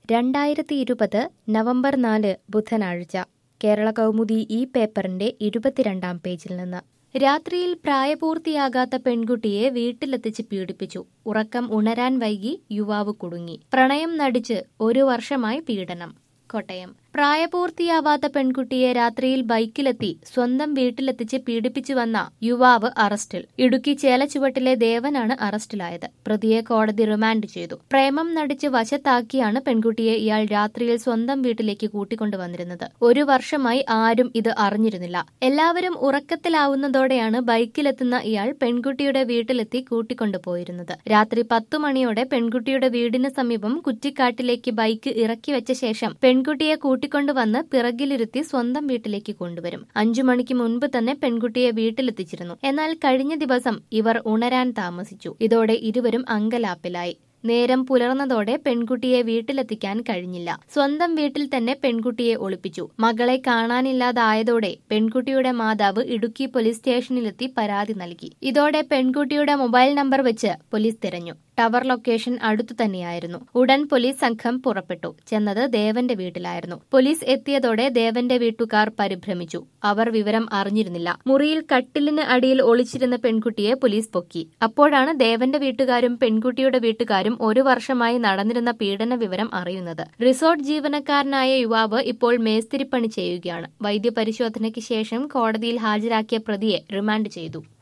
രണ്ടായിരത്തി ഇരുപത് നവംബർ നാല് ബുധനാഴ്ച കേരള കൗമുദി ഈ പേപ്പറിന്റെ ഇരുപത്തിരണ്ടാം പേജിൽ നിന്ന് രാത്രിയിൽ പ്രായപൂർത്തിയാകാത്ത പെൺകുട്ടിയെ വീട്ടിലെത്തിച്ച് പീഡിപ്പിച്ചു ഉറക്കം ഉണരാൻ വൈകി യുവാവ് കുടുങ്ങി പ്രണയം നടിച്ച് ഒരു വർഷമായി പീഡനം കോട്ടയം പ്രായപൂർത്തിയാവാത്ത പെൺകുട്ടിയെ രാത്രിയിൽ ബൈക്കിലെത്തി സ്വന്തം വീട്ടിലെത്തിച്ച് പീഡിപ്പിച്ചു വന്ന യുവാവ് അറസ്റ്റിൽ ഇടുക്കി ചേലച്ചുവട്ടിലെ ദേവനാണ് അറസ്റ്റിലായത് പ്രതിയെ കോടതി റിമാൻഡ് ചെയ്തു പ്രേമം നടിച്ച് വശത്താക്കിയാണ് പെൺകുട്ടിയെ ഇയാൾ രാത്രിയിൽ സ്വന്തം വീട്ടിലേക്ക് കൂട്ടിക്കൊണ്ടുവന്നിരുന്നത് ഒരു വർഷമായി ആരും ഇത് അറിഞ്ഞിരുന്നില്ല എല്ലാവരും ഉറക്കത്തിലാവുന്നതോടെയാണ് ബൈക്കിലെത്തുന്ന ഇയാൾ പെൺകുട്ടിയുടെ വീട്ടിലെത്തി കൂട്ടിക്കൊണ്ടുപോയിരുന്നത് രാത്രി പത്തു മണിയോടെ പെൺകുട്ടിയുടെ വീടിന് സമീപം കുറ്റിക്കാട്ടിലേക്ക് ബൈക്ക് ഇറക്കി വെച്ച ശേഷം പെൺകുട്ടിയെ കൂട്ടിക്കൊണ്ടുവന്ന് പിറകിലിരുത്തി സ്വന്തം വീട്ടിലേക്ക് കൊണ്ടുവരും അഞ്ചു മണിക്ക് മുൻപ് തന്നെ പെൺകുട്ടിയെ വീട്ടിലെത്തിച്ചിരുന്നു എന്നാൽ കഴിഞ്ഞ ദിവസം ഇവർ ഉണരാൻ താമസിച്ചു ഇതോടെ ഇരുവരും അങ്കലാപ്പിലായി നേരം പുലർന്നതോടെ പെൺകുട്ടിയെ വീട്ടിലെത്തിക്കാൻ കഴിഞ്ഞില്ല സ്വന്തം വീട്ടിൽ തന്നെ പെൺകുട്ടിയെ ഒളിപ്പിച്ചു മകളെ കാണാനില്ലാതായതോടെ പെൺകുട്ടിയുടെ മാതാവ് ഇടുക്കി പോലീസ് സ്റ്റേഷനിലെത്തി പരാതി നൽകി ഇതോടെ പെൺകുട്ടിയുടെ മൊബൈൽ നമ്പർ വെച്ച് പോലീസ് തിരഞ്ഞു ടവർ ലൊക്കേഷൻ അടുത്തു തന്നെയായിരുന്നു ഉടൻ പോലീസ് സംഘം പുറപ്പെട്ടു ചെന്നത് ദേവന്റെ വീട്ടിലായിരുന്നു പോലീസ് എത്തിയതോടെ ദേവന്റെ വീട്ടുകാർ പരിഭ്രമിച്ചു അവർ വിവരം അറിഞ്ഞിരുന്നില്ല മുറിയിൽ കട്ടിലിന് അടിയിൽ ഒളിച്ചിരുന്ന പെൺകുട്ടിയെ പോലീസ് പൊക്കി അപ്പോഴാണ് ദേവന്റെ വീട്ടുകാരും പെൺകുട്ടിയുടെ വീട്ടുകാരും ഒരു വർഷമായി നടന്നിരുന്ന പീഡന വിവരം അറിയുന്നത് റിസോർട്ട് ജീവനക്കാരനായ യുവാവ് ഇപ്പോൾ മേസ്തിരിപ്പണി ചെയ്യുകയാണ് വൈദ്യപരിശോധനയ്ക്ക് ശേഷം കോടതിയിൽ ഹാജരാക്കിയ പ്രതിയെ റിമാൻഡ് ചെയ്തു